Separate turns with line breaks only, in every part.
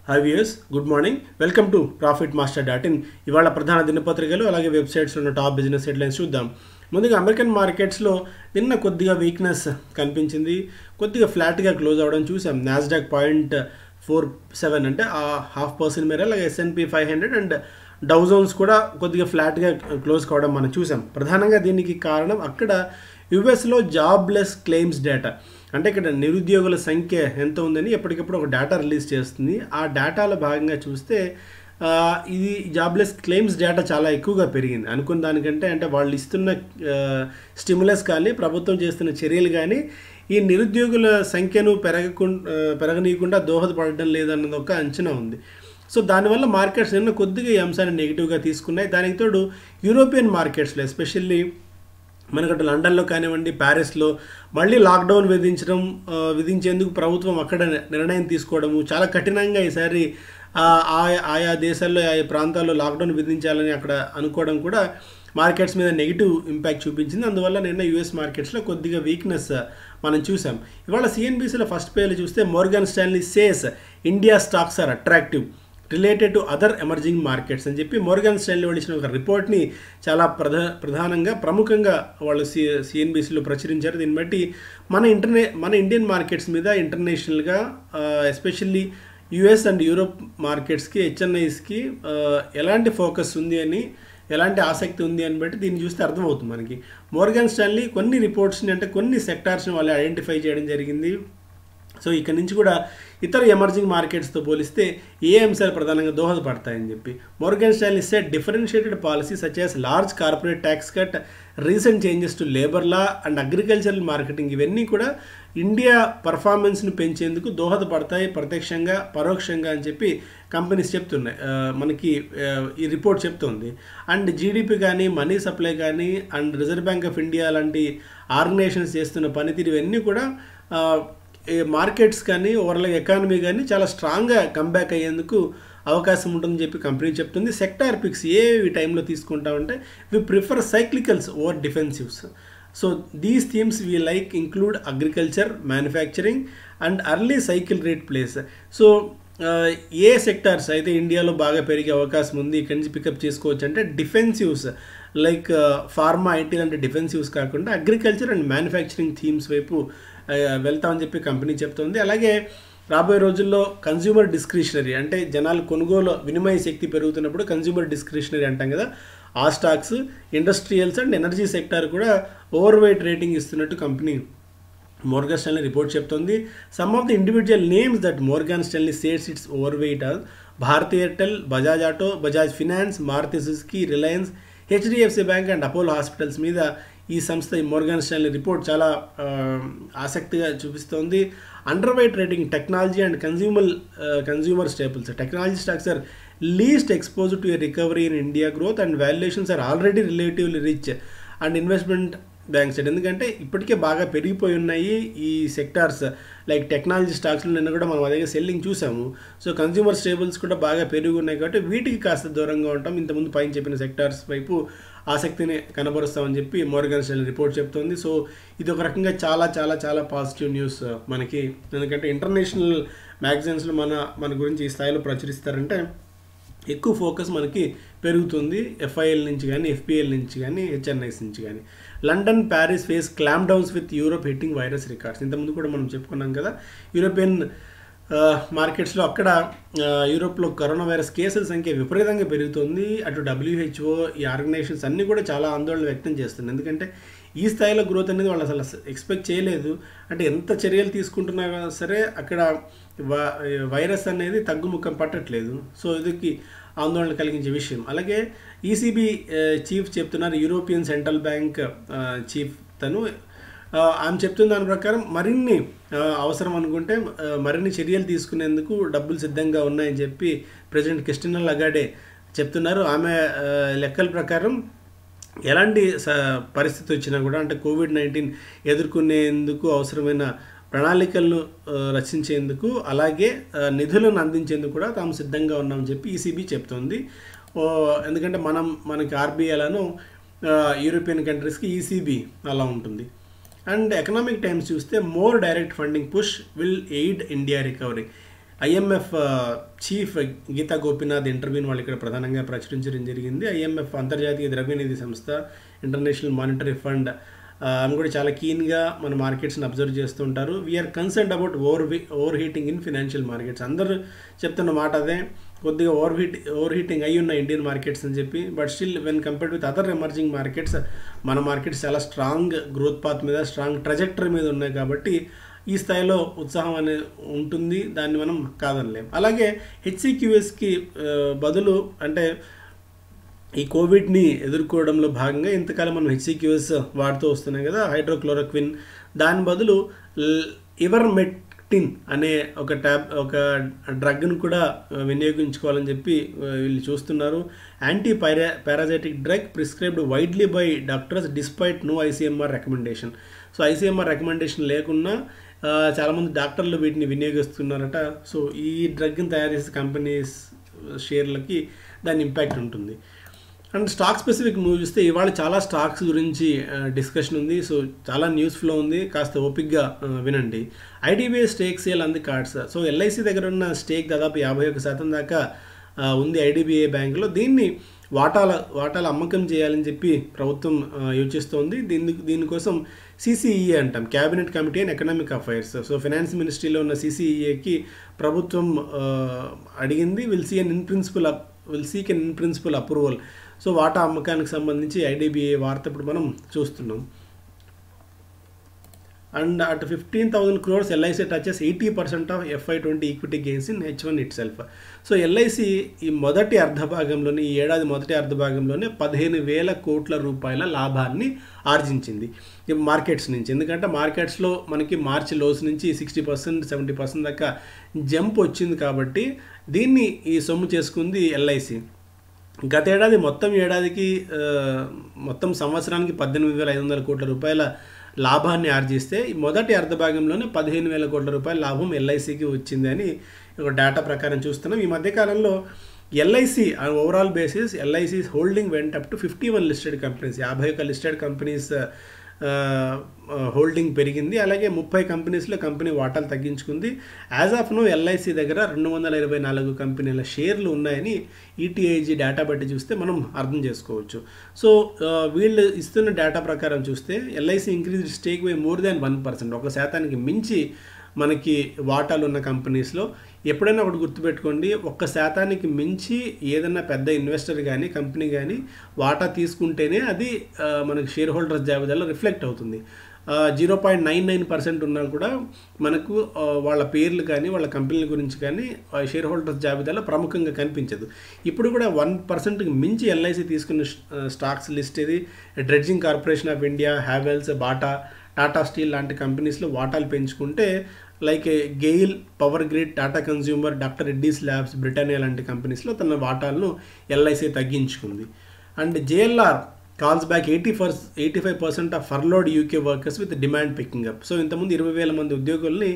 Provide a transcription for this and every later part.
hi viewers good morning welcome to profit master dot in ఇవాళ ప్రధాన దినపత్రికలు అలాగే websites ఉన్న టాప్ బిజినెస్ హెడ్లైన్స్ చూద్దాం ముందుగా అమెరికన్ మార్కెట్స్లో నిన్న కొద్దిగా వీక్నెస్ కనిపించింది కొద్దిగా ఫ్లాట్గా క్లోజ్ అవ్వడం చూసాం నాస్డాక్ పాయింట్ ఫోర్ సెవెన్ అంటే ఆ హాఫ్ పర్సెంట్ మేర అలాగే S and P five hundred and Dow Jones కూడా కొద్దిగా ఫ్లాట్గా క్లోజ్ కావడం మనం చూసాం ప్రధానంగా దీనికి కారణం అక్కడ యుఎస్లో జాబ్లెస్ క్లెయిమ్స్ డేటా అంటే ఇక్కడ నిరుద్యోగుల సంఖ్య ఎంత ఉందని ఎప్పటికప్పుడు ఒక డేటా రిలీజ్ చేస్తుంది ఆ డేటాలో భాగంగా చూస్తే ఆ, ఇది జాబ్లెస్ క్లెయిమ్స్ డేటా చాలా ఎక్కువగా పెరిగింది అనుకున్న దానికంటే అంటే వాళ్ళు ఇస్తున్న స్టిములస్ కానీ ప్రభుత్వం చేస్తున్న చర్యలు కానీ ఈ నిరుద్యోగుల సంఖ్యను పెరగకుండా పెరగనీయకుండా దోహదపడడం లేదన్నది ఒక అంచనా ఉంది సో దానివల్ల మార్కెట్స్ నిన్న కొద్దిగా ఈ అంశాన్ని నెగిటివ్గా తీసుకున్నాయి దానికి తోడు యూరోపియన్ మార్కెట్స్లో ఎస్పెషల్లీ మనకటు లండన్లో కానివ్వండి ప్యారిస్లో మళ్ళీ లాక్డౌన్ విధించడం ఆ, విధించేందుకు ప్రభుత్వం అక్కడ నిర్ణయం తీసుకోవడము చాలా కఠినంగా ఈసారి ఆ, ఆయా ఆయా దేశాల్లో ఆయా ప్రాంతాల్లో లాక్డౌన్ విధించాలని అక్కడ అనుకోవడం కూడా మార్కెట్స్ మీద నెగిటివ్ ఇంపాక్ట్ చూపించింది అందువల్ల నిన్న యూఎస్ మార్కెట్స్లో కొద్దిగా వీక్నెస్ మనం చూసాం ఇవాళ సిఎన్బిసిలో ఫస్ట్ పేర్లు చూస్తే Morgan Stanley says India stocks are attractive related to other emerging markets అని చెప్పి మోర్గన్ స్టైన్లీ వాళ్ళు ఇచ్చిన ఒక రిపోర్ట్ని చాలా ప్రధా ప్రధానంగా ప్రముఖంగా వాళ్ళు సి సిఎన్బిసిలో ప్రచురించారు దీన్ని బట్టి మన ఇంటర్నే మన ఇండియన్ మార్కెట్స్ మీద ఇంటర్నేషనల్గా ఎస్పెషల్లీ యుఎస్ అండ్ యూరోప్ మార్కెట్స్కి హెచ్ఎన్ఐస్కి ఎలాంటి ఫోకస్ ఉంది అని ఎలాంటి ఆసక్తి ఉంది అని బట్టి దీన్ని చూస్తే అర్థమవుతుంది మనకి మోర్గన్ స్టాన్లీ కొన్ని రిపోర్ట్స్ని అంటే కొన్ని సెక్టార్స్ని వాళ్ళు ఐడెంటిఫై చేయడం జరిగింది సో ఇక్కడ నుంచి కూడా ఇతర ఎమర్జింగ్ మార్కెట్స్తో పోలిస్తే ఏ అంశాలు ప్రధానంగా దోహదపడతాయని చెప్పి Morgan Stanley says differentiated policy such as large corporate tax cut recent changes to labour law and agricultural marketing ఇవన్నీ కూడా ఇండియా పర్ఫార్మెన్స్ను పెంచేందుకు దోహదపడతాయి ప్రత్యక్షంగా పరోక్షంగా అని చెప్పి కంపెనీస్ చెప్తున్నాయి ఆ, మనకి ఆ, ఈ రిపోర్ట్ చెప్తుంది అండ్ జీడిపి కానీ మనీ సప్లై కానీ and Reserve Bank of India లాంటి ఆర్గనైజేషన్స్ చేస్తున్న పనితీరు ఇవన్నీ కూడా ఆ, ఈ మార్కెట్స్ కానీ ఓవరాల్ ఎకానమీ కానీ చాలా స్ట్రాంగ్గా కంబ్యాక్ అయ్యేందుకు అవకాశం ఉంటుందని చెప్పి కంపెనీ చెప్తుంది సెక్టార్ పిక్స్ ఏ ఈ టైంలో తీసుకుంటామంటే we prefer cyclicals over defensives so these themes we like include agriculture manufacturing and early cycle rate plays so ఏ సెక్టార్స్ అయితే ఇండియాలో బాగా పెరిగే అవకాశం ఉంది ఇక్కడి నుంచి పికప్ చేసుకోవచ్చు అంటే డిఫెన్సివ్స్ లైక్ ఫార్మా ఐటీ లాంటి డిఫెన్సివ్స్ కాకుండా అగ్రికల్చర్ అండ్ మ్యానుఫ్యాక్చరింగ్ థీమ్స్ వైపు ఆ, వెళ్తామని చెప్పి కంపెనీ చెప్తోంది అలాగే రాబోయే రోజుల్లో కన్జ్యూమర్ డిస్క్రిషనరీ అంటే జనాలు కొనుగోలు వినిమయ శక్తి పెరుగుతున్నప్పుడు కన్జ్యూమర్ డిస్క్రిషనరీ అంటాం కదా ఆ stocks industrials and energy sector కూడా ఓవర్ వెయిట్ రేటింగ్ ఇస్తున్నట్టు కంపెనీ మోర్గాన్ స్టాన్లీ రిపోర్ట్ చెప్తోంది some of the individual names that Morgan Stanley సేట్స్ it's over weight are Bharti Airtel Bajaj auto Bajaj finance Maruti Suzuki Reliance HDFC bank and Apollo hospitals మీద ఈ సంస్థ ఈ మోర్గాన్ స్టాన్లీ రిపోర్ట్ చాలా ఆ, ఆసక్తిగా చూపిస్తోంది under weight rating technology and consumer consumer staples technology stocks are least expose to a recovery in India growth and valuations are already relatively rich and investment bank side ఎందుకంటే ఇప్పటికే బాగా పెరిగిపోయి ఉన్నాయి ఈ సెక్టార్స్ లైక్ టెక్నాలజీ స్టాక్స్లో నిన్న కూడా మనం అదే సెల్లింగ్ చూసాము సో కన్జ్యూమర్ స్టేబుల్స్ కూడా బాగా పెరిగి ఉన్నాయి కాబట్టి వీటికి కాస్త దూరంగా ఉంటాం ఇంతకుముందు పైన చెప్పిన సెక్టార్స్ వైపు ఆసక్తిని కనబరుస్తామని చెప్పి మోర్గన్ స్టైల్ రిపోర్ట్ చెప్తోంది సో ఇది ఒక రకంగా చాలా చాలా చాలా పాజిటివ్ న్యూస్ మనకి ఎందుకంటే ఇంటర్నేషనల్ మ్యాగజైన్స్లో మన మన గురించి ఈ స్థాయిలో ప్రచురిస్తారంటే ఎక్కువ ఫోకస్ మనకి పెరుగుతుంది ఎఫ్ఐఎల్ నుంచి కానీ ఎఫ్పిఎల్ నుంచి కానీ హెచ్ఎన్ఐస్ నుంచి కానీ London Paris face clampdowns with Europe hitting virus records ఇంతకుముందు కూడా మనం చెప్పుకున్నాం కదా యూరోపియన్ మార్కెట్స్లో అక్కడ ఆ, యూరోప్లో కరోనా వైరస్ కేసుల సంఖ్య విపరీతంగా పెరుగుతుంది అటు డబ్ల్యూహెచ్ఓ ఈ ఆర్గనైజేషన్స్ అన్నీ కూడా చాలా ఆందోళన వ్యక్తం చేస్తుంది ఎందుకంటే ఈ స్థాయిలో గ్రోత్ అనేది వాళ్ళు అసలు ఎక్స్పెక్ట్ చేయలేదు అంటే ఎంత చర్యలు తీసుకుంటున్నా సరే అక్కడ వ- వైరస్ అనేది తగ్గుముఖం పట్టట్లేదు సో ఇదికి ఆందోళన కలిగించే విషయం అలాగే ఈసీబీ చీఫ్ చెప్తున్నారు యూరోపియన్ సెంట్రల్ బ్యాంక్ ఆ, చీఫ్ తను ఆ, ఆమె చెప్తున్న దాని ప్రకారం మరిన్ని ఆ, అవసరం అనుకుంటే ఆ, మరిన్ని చర్యలు తీసుకునేందుకు డబ్బులు సిద్ధంగా ఉన్నాయని చెప్పి ప్రెసిడెంట్ క్రిస్టినా లగాడే చెప్తున్నారు ఆమె ఆ, లెక్కల ప్రకారం ఎలాంటి స పరిస్థితి వచ్చినా కూడా అంటే కోవిడ్ నైన్టీన్ ఎదుర్కొనేందుకు అవసరమైన ప్రణాళికలను ఆ, రచించేందుకు అలాగే ఆ, నిధులను అందించేందుకు కూడా తాము సిద్ధంగా ఉన్నామని చెప్పి ఈసీబీ చెప్తోంది ఓ, ఎందుకంటే మనం మనకి ఆర్బీఐలను యూరోపియన్ కంట్రీస్కి ఈసీబీ అలా ఉంటుంది అండ్ ఎకనామిక్ టైమ్స్ చూస్తే more direct funding push will aid India recovery IMF chief Gita Gopinath ఇంటర్వ్యూని వాళ్ళు ఇక్కడ ప్రధానంగా ప్రచురించడం జరిగింది ఐఎంఎఫ్ అంతర్జాతీయ ద్రవ్యనిధి సంస్థ ఇంటర్నేషనల్ మానిటరీ ఫండ్ ఆమె కూడా చాలా కీన్గా మన మార్కెట్స్ని అబ్జర్వ్ చేస్తుంటారు we are concerned about over over heating in financial markets అందరూ చెప్తున్న మాట అదే కొద్దిగా ఓవర్ హీట్ ఓవర్ హీటింగ్ అయి ఉన్న ఇండియన్ మార్కెట్స్ అని చెప్పి but still when compared with other emerging markets మన మార్కెట్స్ చాలా స్ట్రాంగ్ గ్రోత్ పాత్ మీద స్ట్రాంగ్ ట్రజెక్టరీ మీద ఉన్నాయి కాబట్టి ఈ స్థాయిలో ఉత్సాహం అనేది ఉంటుంది దాన్ని మనం కాదనలేం అలాగే హెచ్సిక్యూఎస్కి బదులు అంటే ఈ కోవిడ్ని ఎదుర్కోవడంలో భాగంగా ఇంతకాలం మనం హెచ్సిక్యూఎస్ వాడుతూ వస్తున్నాం కదా హైడ్రోక్లోరోక్విన్ దాని బదులు ఇవర్మెక్టిన్ అనే ఒక ట్యాబ్ ఒక డ్రగ్ను కూడా వినియోగించుకోవాలని చెప్పి వీళ్ళు చూస్తున్నారు anti para parasitic drug prescribed widely by doctors despite no ICMR recommendation so ICMR recommendation లేకున్నా చాలామంది డాక్టర్లు వీటిని వినియోగిస్తున్నారట సో ఈ డ్రగ్ని తయారు చేసే కంపెనీస్ షేర్లకి దాని ఇంపాక్ట్ ఉంటుంది అండ్ స్టాక్ స్పెసిఫిక్ నువ్వు చూస్తే ఇవాళ చాలా స్టాక్స్ గురించి డిస్కషన్ ఉంది సో చాలా న్యూస్ ఫ్లో ఉంది కాస్త ఓపిక్గా వినండి IDBI stake sale on the cards so LIC దగ్గర ఉన్న స్టేక్ దాదాపు యాభై ఒక శాతం దాకా ఉంది ఐడిబిఐ బ్యాంకులో దీన్ని వాటాల వాటాల అమ్మకం చేయాలని చెప్పి ప్రభుత్వం యోచిస్తోంది దీని దీనికోసం సిసిఈఏ అంటాం cabinet committee and economic affairs so finance మినిస్ట్రీలో ఉన్న సిసిఈఏకి ప్రభుత్వం అడిగింది will see an in principle will seek an in principle approval so వాటా అమ్మకానికి సంబంధించి ఐడిబిఐ వార్త ఇప్పుడు మనం చూస్తున్నాం and at fifteen thousand crores LIC touches eighty percent of FY twenty equity gains in H one itself so LIC ఈ మొదటి అర్ధభాగంలోనే ఈ ఏడాది మొదటి అర్ధభాగంలోనే పదిహేను వేల కోట్ల రూపాయల లాభాన్ని ఆర్జించింది మార్కెట్స్ నుంచి ఎందుకంటే మార్కెట్స్లో మనకి మార్చి లోస్ నుంచి సిక్స్టీ పర్సెంట్ సెవెంటీ పర్సెంట్ దాకా జంప్ వచ్చింది కాబట్టి దీన్ని ఈ సొమ్ము చేసుకుంది ఎల్ఐసి గత ఏడాది మొత్తం ఏడాదికి మొత్తం సంవత్సరానికి పద్దెనిమిది వేల ఐదు వందల కోట్ల రూపాయల లాభాన్ని ఆర్జిస్తే మొదటి అర్ధభాగంలోనే పదిహేను వేల కోట్ల రూపాయల లాభం ఎల్ఐసికి వచ్చింది అని ఒక డేటా ప్రకారం చూస్తున్నాం ఈ మధ్యకాలంలో LIC overall basis LIC holding went up to fifty one listed companies యాభై ఒక లిస్టెడ్ కంపెనీస్ హోల్డింగ్ పెరిగింది అలాగే ముప్పై కంపెనీస్లో కంపెనీ వాటాలు తగ్గించుకుంది యాజ్ ఆఫ్ నో ఎల్ఐసి దగ్గర రెండు వందల ఇరవై నాలుగు కంపెనీల షేర్లు ఉన్నాయని ఈటీఐజీ డేటా బట్టి చూస్తే మనం అర్థం చేసుకోవచ్చు సో వీళ్ళు ఇస్తున్న డేటా ప్రకారం చూస్తే LIC increase stake by more than one percent ఒక శాతానికి మించి మనకి వాటాలు ఉన్న కంపెనీస్లో ఎప్పుడైనా ఒకటి గుర్తుపెట్టుకోండి ఒక్క శాతానికి మించి ఏదైనా పెద్ద ఇన్వెస్టర్ కానీ కంపెనీ కానీ వాటా తీసుకుంటేనే అది మనకి షేర్ హోల్డర్స్ జాబితాలో రిఫ్లెక్ట్ అవుతుంది zero point nine nine percent ఉన్నా కూడా మనకు వాళ్ళ పేర్లు కానీ వాళ్ళ కంపెనీల గురించి కానీ షేర్ హోల్డర్స్ జాబితాలో ప్రముఖంగా కనిపించదు ఇప్పుడు కూడా వన్ పర్సెంట్కి మించి ఎల్ఐసి తీసుకున్న స్టాక్స్ లిస్ట్ ఇది Dredging Corporation of India Havells Bata Tata Steel లాంటి కంపెనీస్లో వాటాలు పెంచుకుంటే like GAIL Power Grid Tata Consumer doctor Reddy's Labs Britannia లాంటి కంపెనీస్లో తన వాటాలను ఎల్ఐసి తగ్గించుకుంది and JLR calls back eighty fur eighty five percent of furloughed UK workers with demand picking up so ఇంతకుముందు ఇరవై వేల మంది ఉద్యోగుల్ని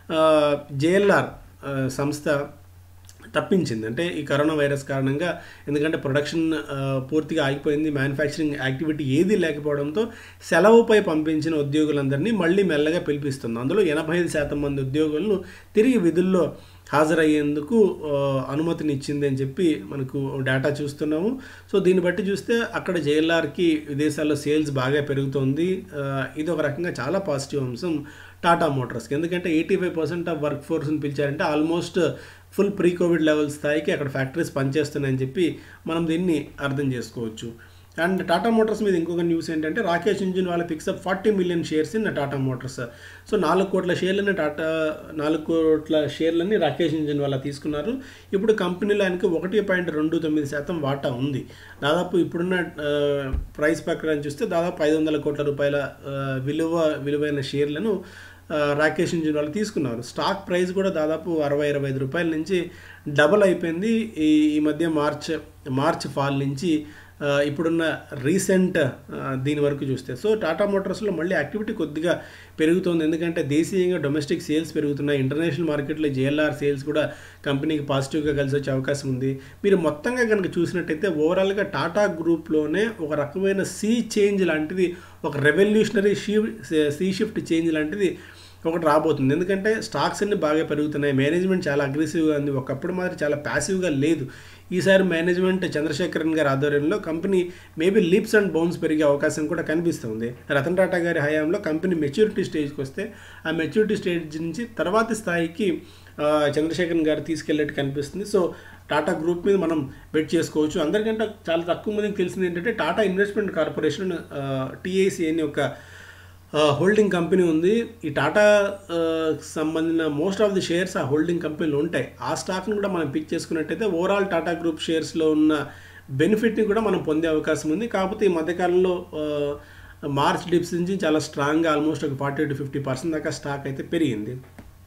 జేఎల్ఆర్ సంస్థ తప్పించింది అంటే ఈ కరోనా వైరస్ కారణంగా ఎందుకంటే ప్రొడక్షన్ పూర్తిగా ఆగిపోయింది మ్యానుఫ్యాక్చరింగ్ యాక్టివిటీ ఏది లేకపోవడంతో సెలవుపై పంపించిన ఉద్యోగులందరినీ మళ్ళీ మెల్లగా పిలిపిస్తుంది అందులో ఎనభై ఐదు శాతం మంది ఉద్యోగులను తిరిగి విధుల్లో హాజరయ్యేందుకు అనుమతిని ఇచ్చింది అని చెప్పి మనకు డేటా చూస్తున్నాము సో దీన్ని బట్టి చూస్తే అక్కడ జేఎల్ఆర్కి విదేశాల్లో సేల్స్ బాగా పెరుగుతోంది ఇది ఒక రకంగా చాలా పాజిటివ్ అంశం టాటా మోటార్స్కి ఎందుకంటే eighty five percent of work ఫోర్స్ని పిలిచారంటే almost full pre covid level స్థాయికి అక్కడ ఫ్యాక్టరీస్ పనిచేస్తున్నాయని చెప్పి మనం దీన్ని అర్థం చేసుకోవచ్చు అండ్ టాటా మోటార్స్ మీద ఇంకొక న్యూస్ ఏంటంటే రాకేష్ ఇంజిన్ వాళ్ళ picks up forty million shares in Tata Motors so నాలుగు కోట్ల షేర్లని టాటా నాలుగు కోట్ల షేర్లని రాకేష్ ఇంజిన్ వాళ్ళ తీసుకున్నారు ఇప్పుడు కంపెనీలో ఆయనకి ఒకటి పాయింట్ రెండు తొమ్మిది శాతం వాటా ఉంది దాదాపు ఇప్పుడున్న ప్రైస్ ప్రకారం చూస్తే దాదాపు ఐదు వందల కోట్ల రూపాయల విలువ విలువైన షేర్లను రాకేష్ ఇంజిన్ వాళ్ళు తీసుకున్నారు స్టాక్ ప్రైస్ కూడా దాదాపు అరవై ఇరవై ఐదు రూపాయల నుంచి డబల్ అయిపోయింది ఈ ఈ మధ్య మార్చ్ మార్చ్ ఫాల్ నుంచి ఇప్పుడున్న రీసెంట్ దీని వరకు చూస్తే సో టాటా మోటార్స్లో మళ్ళీ యాక్టివిటీ కొద్దిగా పెరుగుతోంది ఎందుకంటే దేశీయంగా డొమెస్టిక్ సేల్స్ పెరుగుతున్నాయి ఇంటర్నేషనల్ మార్కెట్లో జేఎల్ఆర్ సేల్స్ కూడా కంపెనీకి పాజిటివ్గా కలిసి వచ్చే అవకాశం ఉంది మీరు మొత్తంగా కనుక చూసినట్టయితే ఓవరాల్గా టాటా గ్రూప్లోనే ఒక రకమైన సీ చేంజ్ లాంటిది ఒక revolutionary she sea shift change లాంటిది ఒకటి రాబోతుంది ఎందుకంటే స్టాక్స్ అన్ని బాగా పెరుగుతున్నాయి మేనేజ్మెంట్ చాలా అగ్రెసివ్గా ఉంది ఒకప్పుడు మాత్రం చాలా ప్యాసివ్గా లేదు ఈసారి మేనేజ్మెంట్ చంద్రశేఖరన్ గారి ఆధ్వర్యంలో company maybe leaps and bounds పెరిగే అవకాశం కూడా కనిపిస్తుంది రతన్ టాటా గారి హయాంలో కంపెనీ మెచ్యూరిటీ స్టేజ్కి వస్తే ఆ మెచ్యూరిటీ స్టేజ్ నుంచి తర్వాతి స్థాయికి ఆ, చంద్రశేఖరన్ గారు తీసుకెళ్ళేట్టు కనిపిస్తుంది సో టాటా గ్రూప్ మీద మనం బెట్ చేసుకోవచ్చు అందరికంటే చాలా తక్కువ మందికి తెలిసింది ఏంటంటే టాటా ఇన్వెస్ట్మెంట్ కార్పొరేషన్ టీఏసీ అని ఒక హోల్డింగ్ కంపెనీ ఉంది ఈ టాటా ఆ, సంబంధించిన మోస్ట్ ఆఫ్ ది షేర్స్ ఆ హోల్డింగ్ కంపెనీలు ఉంటాయి ఆ స్టాక్ని కూడా మనం పిక్ చేసుకున్నట్టయితే ఓవరాల్ టాటా గ్రూప్ షేర్స్లో ఉన్న బెనిఫిట్ని కూడా మనం పొందే అవకాశం ఉంది కాకపోతే ఈ మధ్యకాలంలో ఆ, మార్చ్ డిప్స్ నుంచి చాలా స్ట్రాంగ్గా ఆల్మోస్ట్ ఒక ఫార్టీ టు ఫిఫ్టీ పర్సెంట్ దాకా స్టాక్ అయితే పెరిగింది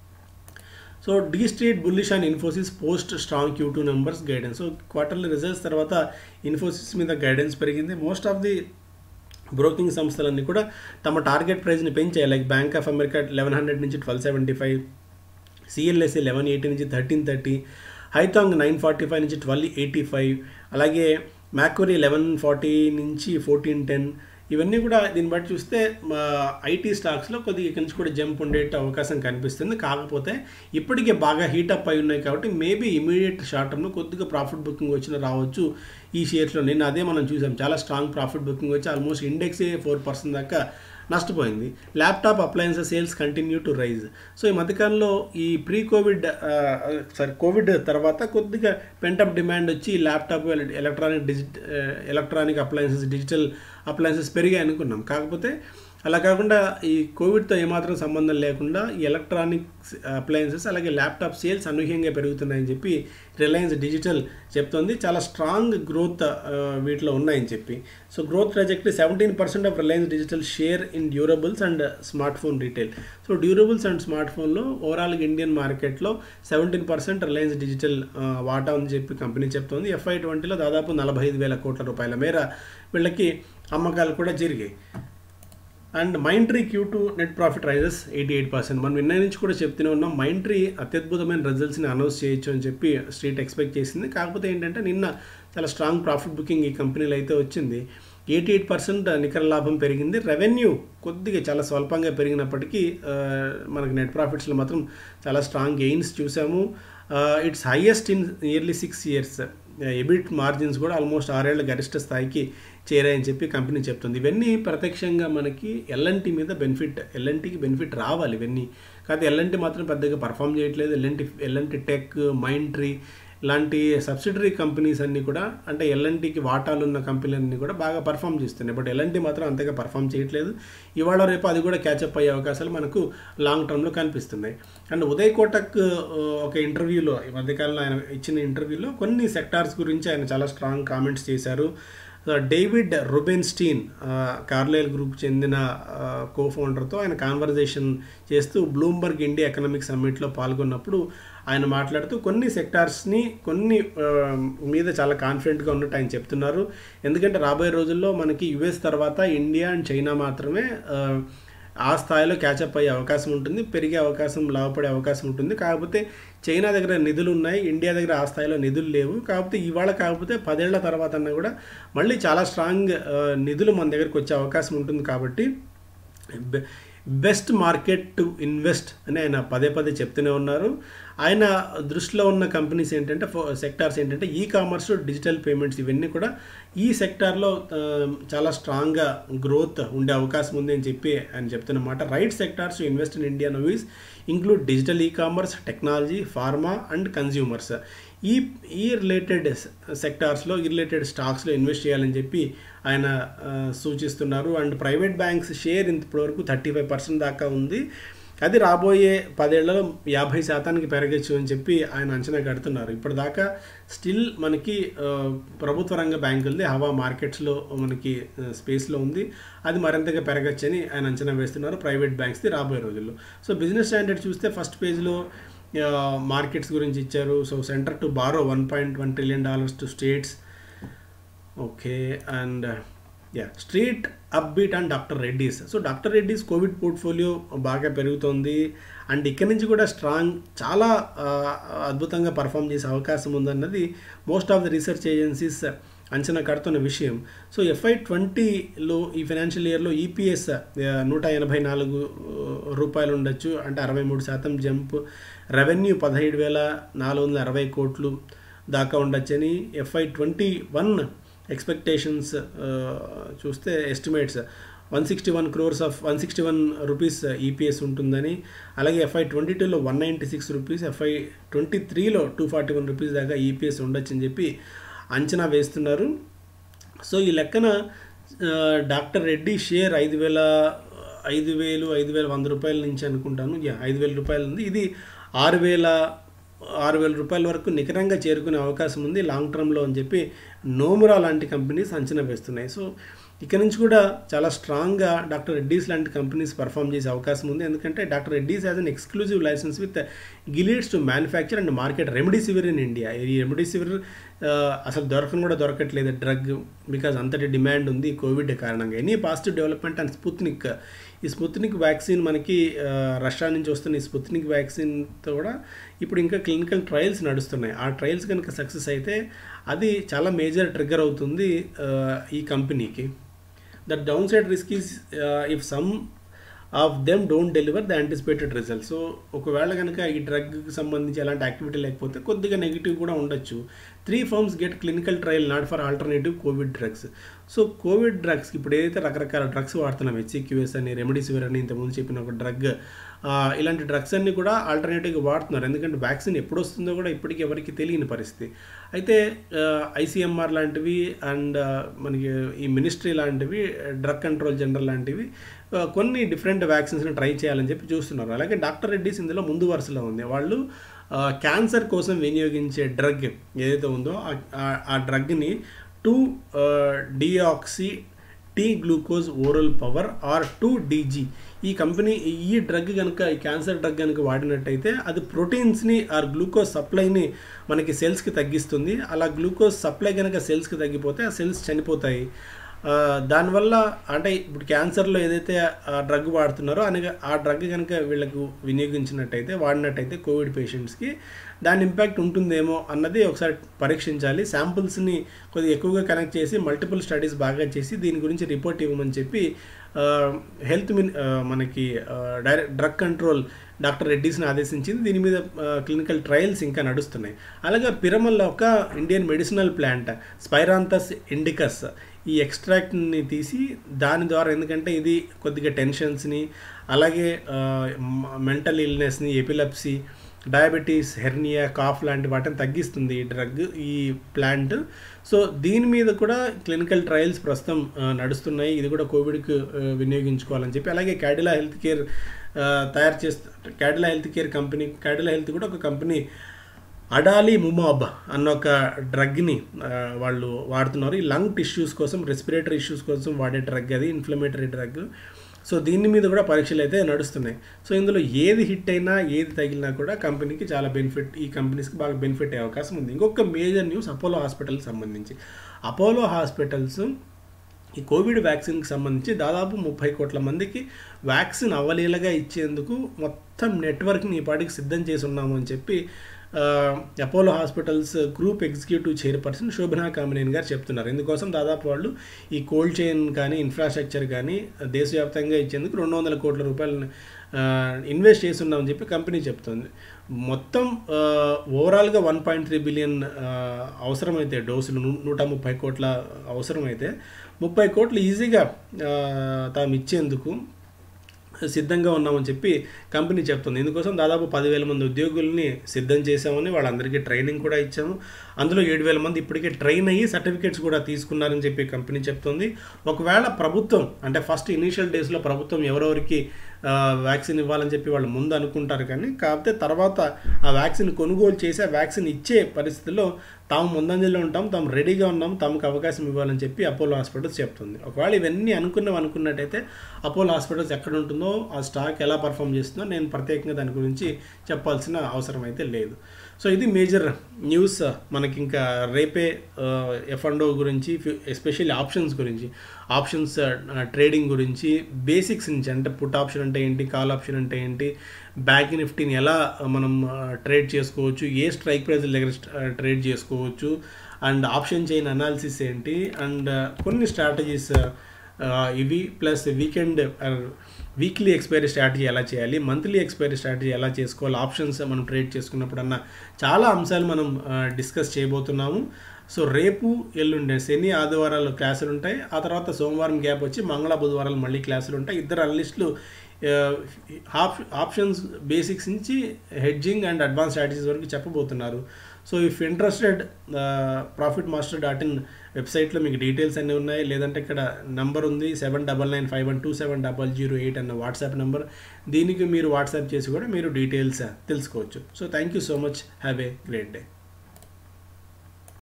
so D street bullish and Infosys post strong Q two numbers guidance so quarterly results తర్వాత ఇన్ఫోసిస్ మీద గైడెన్స్ పెరిగింది మోస్ట్ ఆఫ్ ది బ్రోకింగ్ సంస్థలన్నీ కూడా తమ టార్గెట్ ప్రైస్ని పెంచాయి like Bank of America eleven hundred నుంచి twelve seventy five CLSA eleven eighty నుంచి thirteen thirty Haitong nine forty five నుంచి ట్వెల్వ్ ఎయిటీ ఫైవ్ అలాగే మ్యాక్వరీ లెవెన్ ఫార్టీ నుంచి ఫోర్టీన్ టెన్ ఇవన్నీ కూడా దీన్ని బట్టి చూస్తే ఐటీ స్టాక్స్లో కొద్దిగా ఇక్కడి నుంచి కూడా జంప్ ఉండే అవకాశం కనిపిస్తుంది కాకపోతే ఇప్పటికే బాగా హీటప్ అయి ఉన్నాయి కాబట్టి మేబీ ఇమీడియట్ షార్ట్ టర్మ్లో కొద్దిగా ప్రాఫిట్ బుకింగ్ వచ్చిన రావచ్చు ఈ షేర్స్లో నేను అదే మనం చూసాం చాలా స్ట్రాంగ్ ప్రాఫిట్ బుకింగ్ వచ్చి ఆల్మోస్ట్ ఇండెక్సే ఫోర్ పర్సెంట్ దాకా నష్టపోయింది laptop appliances sales continue to rise so ఈ మధ్యకాలంలో ఈ ప్రీ కోవిడ్ సారీ కోవిడ్ తర్వాత కొద్దిగా పెంటప్ డిమాండ్ వచ్చి laptop electronic digit electronic appliances digital appliances పెరిగాయి అనుకున్నాం కాకపోతే అలా కాకుండా ఈ కోవిడ్తో ఏమాత్రం సంబంధం లేకుండా ఈ ఎలక్ట్రానిక్స్ అప్లయన్సెస్ అలాగే ల్యాప్టాప్ సేల్స్ అనూహ్యంగా పెరుగుతున్నాయని చెప్పి రిలయన్స్ డిజిటల్ చెప్తోంది చాలా స్ట్రాంగ్ గ్రోత్ వీటిలో ఉన్నాయని చెప్పి so growth trajectory seventeen percent of Reliance Digital share in durables and smart phone retail so durables and smart ఫోన్లో ఓవరాల్గా ఇండియన్ మార్కెట్లో సెవెంటీన్ పర్సెంట్ రిలయన్స్ డిజిటల్ వాటా అని చెప్పి కంపెనీ చెప్తోంది ఎఫ్ఐ ట్వంటీలో దాదాపు నలభై ఐదు వేల కోట్ల రూపాయల మేర వీళ్ళకి అమ్మకాలు కూడా జరిగాయి and Mindtree Q two net profit rises eighty eight percent మనం నిన్న నుంచి కూడా చెప్తూనే ఉన్నాం మైండ్ ట్రీ అత్యద్భుతమైన రిజల్ట్స్ని అనౌన్స్ చేయొచ్చు అని చెప్పి స్ట్రీట్ ఎక్స్పెక్ట్ చేసింది కాకపోతే ఏంటంటే నిన్న చాలా స్ట్రాంగ్ ప్రాఫిట్ బుకింగ్ ఈ కంపెనీలో అయితే వచ్చింది ఎయిటీ ఎయిట్ పర్సెంట్ నికర లాభం పెరిగింది రెవెన్యూ కొద్దిగా చాలా స్వల్పంగా పెరిగినప్పటికీ ఆ, మనకి నెట్ ప్రాఫిట్స్లో మాత్రం చాలా స్ట్రాంగ్ గెయిన్స్ చూసాము it's highest in nearly six years EBIT margins కూడా ఆల్మోస్ట్ ఆరేళ్ల గరిష్ట స్థాయికి చేరాయని చెప్పి కంపెనీ చెప్తుంది ఇవన్నీ ప్రత్యక్షంగా మనకి ఎల్ఎన్టీ మీద బెనిఫిట్ ఎల్ఎన్టీకి బెనిఫిట్ రావాలి ఇవన్నీ కాకపోతే ఎల్ఎన్టీ మాత్రం పెద్దగా పర్ఫామ్ చేయట్లేదు L and T L and T Tech Mindtree ఇలాంటి సబ్సిడరీ కంపెనీస్ అన్నీ కూడా అంటే ఎల్ఎన్టీకి వాటాలు ఉన్న కంపెనీలన్నీ కూడా బాగా పర్ఫామ్ చేస్తున్నాయి బట్ ఎల్ఎన్టీ మాత్రం అంతగా పర్ఫామ్ చేయట్లేదు ఇవాళ రేపు అది కూడా క్యాచప్ అయ్యే అవకాశాలు మనకు లాంగ్ టర్మ్లో కనిపిస్తున్నాయి అండ్ ఉదయ్ కోటక్ ఆ, ఒక ఇంటర్వ్యూలో ఈ మధ్యకాలంలో ఆయన ఇచ్చిన ఇంటర్వ్యూలో కొన్ని సెక్టార్స్ గురించి ఆయన చాలా స్ట్రాంగ్ కామెంట్స్ చేశారు so David Rubenstein Carlyle Group చెందిన కో ఫౌండర్తో ఆయన కాన్వర్జేషన్ చేస్తూ బ్లూంబర్గ్ ఇండియా ఎకనామిక్ సమ్మిట్లో పాల్గొన్నప్పుడు ఆయన మాట్లాడుతూ కొన్ని సెక్టార్స్ని కొన్ని ఆ, మీద చాలా కాన్ఫిడెంట్గా ఉన్నట్టు ఆయన చెప్తున్నారు ఎందుకంటే రాబోయే రోజుల్లో మనకి యుఎస్ తర్వాత ఇండియా అండ్ చైనా మాత్రమే ఆ, ఆ స్థాయిలో క్యాచప్ అయ్యే అవకాశం ఉంటుంది పెరిగే అవకాశం లాభపడే అవకాశం ఉంటుంది కాకపోతే చైనా దగ్గర నిధులు ఉన్నాయి ఇండియా దగ్గర ఆ స్థాయిలో నిధులు లేవు కాకపోతే ఇవాళ కాకపోతే పదేళ్ల తర్వాత అన్నా కూడా మళ్ళీ చాలా స్ట్రాంగ్ ఆ, నిధులు మన దగ్గరకు వచ్చే అవకాశం ఉంటుంది కాబట్టి బె- బెస్ట్ మార్కెట్ టు ఇన్వెస్ట్ అని ఆయన పదే పదే చెప్తూనే ఉన్నారు ఆయన దృష్టిలో ఉన్న కంపెనీస్ ఏంటంటే సెక్టార్స్ ఏంటంటే ఈ కామర్స్ డిజిటల్ పేమెంట్స్ ఇవన్నీ కూడా ఈ సెక్టార్లో ఆ, చాలా స్ట్రాంగ్గా గ్రోత్ ఉండే అవకాశం ఉంది అని చెప్పి ఆయన చెప్తున్నమాట right sectors invest in India now is include digital e commerce technology pharma and consumers ఈ ఈ రిలేటెడ్ సెక్టార్స్లో ఈ రిలేటెడ్ స్టాక్స్లో ఇన్వెస్ట్ చేయాలని చెప్పి ఆయన ఆ, సూచిస్తున్నారు అండ్ ప్రైవేట్ బ్యాంక్స్ షేర్ ఇప్పటివరకు థర్టీ ఫైవ్ పర్సెంట్ దాకా ఉంది అది రాబోయే పదేళ్లలో యాభై శాతానికి పెరగచ్చు అని చెప్పి ఆయన అంచనా కడుతున్నారు ఇప్పటిదాకా స్టిల్ మనకి ఆ, ప్రభుత్వ రంగ బ్యాంకులది హవా మార్కెట్స్లో మనకి స్పేస్లో ఉంది అది మరింతగా పెరగచ్చని ఆయన అంచనా వేస్తున్నారు ప్రైవేట్ బ్యాంక్స్ది రాబోయే రోజుల్లో సో బిజినెస్ స్టాండర్డ్ చూస్తే ఫస్ట్ పేజ్లో మార్కెట్స్ గురించి ఇచ్చారు so centre to borrow one point one trillion dollars to states okay and yeah street upbeat and doctor Reddy's so doctor Reddy's covid portfolio బాగా పెరుగుతోంది అండ్ ఇక్కడి నుంచి కూడా స్ట్రాంగ్ చాలా ఆ, అద్భుతంగా పర్ఫామ్ చేసే అవకాశం ఉందన్నది most of the research agencies అంచనా కడుతున్న విషయం సో ఎఫ్ఐ ట్వంటీలో ఈ ఫైనాన్షియల్ ఇయర్లో ఈపీఎస్ నూట ఎనభై నాలుగు రూపాయలు ఉండొచ్చు అంటే అరవై మూడు శాతం జంప్ రెవెన్యూ పదహైదు వేల నాలుగు వందల అరవై కోట్లు దాకా ఉండొచ్చని ఎఫ్ఐ ట్వంటీ వన్ ఎక్స్పెక్టేషన్స్ చూస్తే estimates one sixty one crores of one sixty one rupees EPS ఉంటుందని అలాగే ఎఫ్ఐ ట్వంటీ టూలో one ninety six rupees FY twenty త్రీలో టూ ఫార్టీ వన్ రూపీస్ దాకా ఈపీఎస్ ఉండొచ్చని చెప్పి అంచనా వేస్తున్నారు సో ఈ లెక్కన డాక్టర్ రెడ్డి షేర్ ఐదు వేల ఐదు వేలు ఐదు వేల వంద రూపాయల నుంచి అనుకుంటాను యా ఐదు వేల రూపాయలు ఉంది ఇది ఆరు వేల ఆరు వేల రూపాయల వరకు నికరంగా చేరుకునే అవకాశం ఉంది లాంగ్ టర్మ్లో అని చెప్పి నోమురా లాంటి కంపెనీస్ అంచనా వేస్తున్నాయి సో ఇక్కడ నుంచి కూడా చాలా స్ట్రాంగ్గా డాక్టర్ రెడ్డీస్ లాంటి కంపెనీస్ పర్ఫామ్ చేసే అవకాశం ఉంది ఎందుకంటే doctor Reddy's has an exclusive licence with Gilead's to manufacture and market remdesivir in India ఈ రెమెడీసివిర్ అసలు దొరకను కూడా దొరకట్లేదు డ్రగ్ బికాజ్ అంతటి డిమాండ్ ఉంది కోవిడ్ కారణంగా any positive development and Sputnik ఈ స్పుత్నిక్ వ్యాక్సిన్ మనకి రష్యా నుంచి వస్తున్న ఈ స్పుత్నిక్ వ్యాక్సిన్తో కూడా ఇప్పుడు ఇంకా క్లినికల్ ట్రయల్స్ నడుస్తున్నాయి ఆ ట్రయల్స్ కనుక సక్సెస్ అయితే అది చాలా మేజర్ ట్రిగ్గర్ అవుతుంది ఈ కంపెనీకి the downside risk is if some of them don't deliver the anticipated result so ఒకవేళ కనుక ఈ డ్రగ్కి సంబంధించి ఎలాంటి యాక్టివిటీ లేకపోతే కొద్దిగా నెగిటివ్ కూడా ఉండొచ్చు three firms get clinical trial nod for alternative covid drugs so covid drugs ఇప్పుడు ఏదైతే రకరకాల డ్రగ్స్ వాడుతున్నాం హెచ్సిక్యూఎస్ అని రెమెడీసివిర్ అని ఇంతకుముందు చెప్పిన ఒక డ్రగ్ ఇలాంటి డ్రగ్స్ అన్ని కూడా ఆల్టర్నేటివ్గా వాడుతున్నారు ఎందుకంటే వ్యాక్సిన్ ఎప్పుడు వస్తుందో కూడా ఇప్పటికీ ఎవరికి తెలియని పరిస్థితి అయితే ఐసీఎంఆర్ లాంటివి అండ్ మనకి ఈ మినిస్ట్రీ లాంటివి డ్రగ్ కంట్రోల్ జనరల్ లాంటివి కొన్ని డిఫరెంట్ వ్యాక్సిన్స్ని ట్రై చేయాలని చెప్పి చూస్తున్నారు అలాగే డాక్టర్ రెడ్డిస్ ఇందులో ముందు వరుసలో ఉంది వాళ్ళు క్యాన్సర్ కోసం వినియోగించే డ్రగ్ ఏదైతే ఉందో ఆ డ్రగ్ని two deoxy D glucose oral powder or two DG ఈ కంపెనీ ఈ డ్రగ్ కనుక ఈ క్యాన్సర్ డ్రగ్ కనుక వాడినట్టయితే అది ప్రోటీన్స్ని ఆర్ గ్లూకోజ్ సప్లైని మనకి సెల్స్కి తగ్గిస్తుంది అలా గ్లూకోజ్ సప్లై కనుక సెల్స్కి తగ్గిపోతే ఆ సెల్స్ చనిపోతాయి దానివల్ల అంటే ఇప్పుడు క్యాన్సర్లో ఏదైతే ఆ డ్రగ్ వాడుతున్నారో అనగా ఆ డ్రగ్ కనుక వీళ్ళకు వినియోగించినట్టయితే వాడినట్టయితే కోవిడ్ పేషెంట్స్కి దాని ఇంపాక్ట్ ఉంటుందేమో అన్నది ఒకసారి పరీక్షించాలి శాంపుల్స్ని కొద్దిగా ఎక్కువగా కనెక్ట్ చేసి మల్టిపుల్ స్టడీస్ బాగా చేసి దీని గురించి రిపోర్ట్ ఇవ్వమని చెప్పి హెల్త్ మిన్ మనకి డైరెక్ట్ డ్రగ్ కంట్రోల్ డాక్టర్ రెడ్డిస్ని ఆదేశించింది దీని మీద క్లినికల్ ట్రయల్స్ ఇంకా నడుస్తున్నాయి అలాగే పిరమల్లో ఒక Indian medicinal plant Sphaeranthus indicus ఈ ఎక్స్ట్రాక్ట్ని తీసి దాని ద్వారా ఎందుకంటే ఇది కొద్దిగా టెన్షన్స్ని అలాగే మెంటల్ ఇల్నెస్ని ఎపిలప్సీ డయాబెటీస్ హెర్నియా కాఫ్ లాంటి వాటిని తగ్గిస్తుంది ఈ డ్రగ్ ఈ ప్లాంట్ సో దీని మీద కూడా క్లినికల్ ట్రయల్స్ ప్రస్తుతం నడుస్తున్నాయి ఇది కూడా కోవిడ్కి వినియోగించుకోవాలని చెప్పి అలాగే క్యాడిలా హెల్త్ కేర్ తయారు చేస్తూ Cadila health care company Cadila health కూడా ఒక కంపెనీ అడాలి ముమాబ్ అన్న ఒక డ్రగ్ని వాళ్ళు వాడుతున్నారు ఈ లంగ్ టిష్యూస్ కోసం రెస్పిరేటరీ ఇష్యూస్ కోసం వాడే డ్రగ్ అది ఇన్ఫ్లమేటరీ డ్రగ్ సో దీని మీద కూడా పరీక్షలు అయితే నడుస్తున్నాయి సో ఇందులో ఏది హిట్ అయినా ఏది తగిలినా కూడా కంపెనీకి చాలా బెనిఫిట్ ఈ కంపెనీస్కి బాగా బెనిఫిట్ అయ్యే అవకాశం ఉంది ఇంకొక మేజర్ న్యూస్ అపోలో హాస్పిటల్కి సంబంధించి అపోలో హాస్పిటల్స్ ఈ కోవిడ్ వ్యాక్సిన్కి సంబంధించి దాదాపు ముప్పై కోట్ల మందికి వ్యాక్సిన్ అవలీలగా ఇచ్చేందుకు మొత్తం నెట్వర్క్ని ఈ పాటికి సిద్ధం చేసి ఉన్నాము అని చెప్పి Apollo Hospitals group executive chairperson Shobana Kamineni గారు చెప్తున్నారు ఇందుకోసం దాదాపు వాళ్ళు ఈ కోల్డ్ చైన్ కానీ ఇన్ఫ్రాస్ట్రక్చర్ కానీ దేశవ్యాప్తంగా ఇచ్చేందుకు రెండు వందల కోట్ల రూపాయలు ఇన్వెస్ట్ చేస్తున్నామని చెప్పి కంపెనీ చెప్తుంది మొత్తం ఓవరాల్గా వన్ పాయింట్ త్రీ బిలియన్ అవసరమైతే డోసులు నూట ముప్పై కోట్ల అవసరమైతే ముప్పై కోట్లు ఈజీగా తాము ఇచ్చేందుకు సిద్ధంగా ఉన్నామని చెప్పి కంపెనీ చెప్తుంది ఇందుకోసం దాదాపు పదివేల మంది ఉద్యోగుల్ని సిద్ధం చేశామని వాళ్ళందరికీ ట్రైనింగ్ కూడా ఇచ్చాము అందులో ఏడు వేల మంది ఇప్పటికే ట్రైన్ అయ్యి సర్టిఫికేట్స్ కూడా తీసుకున్నారని చెప్పి కంపెనీ చెప్తుంది ఒకవేళ ప్రభుత్వం అంటే ఫస్ట్ ఇనీషియల్ డేస్లో ప్రభుత్వం ఎవరెవరికి వ్యాక్సిన్ ఇవ్వాలని చెప్పి వాళ్ళు ముందు అనుకుంటారు కానీ కాకపోతే తర్వాత ఆ వ్యాక్సిన్ కొనుగోలు చేసి ఆ వ్యాక్సిన్ ఇచ్చే పరిస్థితుల్లో తాము ముందంజలో ఉంటాం తాము రెడీగా ఉన్నాం తమకు అవకాశం ఇవ్వాలని చెప్పి అపోలో హాస్పిటల్స్ చెప్తుంది ఒకవేళ ఇవన్నీ అనుకున్నాం అనుకున్నట్టయితే అపోలో హాస్పిటల్స్ ఎక్కడ ఉంటుందో ఆ స్టాక్ ఎలా పర్ఫామ్ చేస్తుందో నేను ప్రత్యేకంగా దాని గురించి చెప్పాల్సిన అవసరం అయితే లేదు సో ఇది మేజర్ న్యూస్ మనకి ఇంకా రేపే ఎఫ్ అండ్ గురించి ఎస్పెషల్లీ ఆప్షన్స్ గురించి ఆప్షన్స్ ట్రేడింగ్ గురించి బేసిక్స్ నుంచి అంటే పుట్ ఆప్షన్ అంటే ఏంటి కాల్ ఆప్షన్ అంటే ఏంటి బ్యాంక్ నిఫ్టీని ఎలా మనం ట్రేడ్ చేసుకోవచ్చు ఏ స్ట్రైక్ ప్రైస్ దగ్గర ట్రేడ్ చేసుకోవచ్చు అండ్ ఆప్షన్ చైన్ అనాలిసిస్ ఏంటి అండ్ కొన్ని స్ట్రాటజీస్ ఇవి plus weekend weekly expiry strategy ఎలా చేయాలి మంత్లీ ఎక్స్పైరీ స్ట్రాటజీ ఎలా చేసుకోవాలి ఆప్షన్స్ మనం ట్రేడ్ చేసుకున్నప్పుడు అన్న చాలా అంశాలు మనం డిస్కస్ చేయబోతున్నాము సో రేపు ఎల్లుండే శని ఆదివారాలు క్లాసులు ఉంటాయి ఆ తర్వాత సోమవారం గ్యాప్ వచ్చి మంగళ బుధవారాలు మళ్ళీ క్లాసులు ఉంటాయి ఇద్దరు అనలిస్టులు ఆప్ ఆప్షన్స్ బేసిక్స్ నుంచి హెడ్జింగ్ అండ్ అడ్వాన్స్ స్ట్రాటజీస్ వరకు చెప్పబోతున్నారు so if interested Profit master dot in వెబ్సైట్లో మీకు డీటెయిల్స్ అన్నీ ఉన్నాయి లేదంటే ఇక్కడ నంబర్ ఉంది seven double nine five one two seven double zero eight అన్న వాట్సాప్ నెంబర్ దీనికి మీరు వాట్సాప్ చేసి కూడా మీరు డీటెయిల్స్ తెలుసుకోవచ్చు so thank you so much have a great day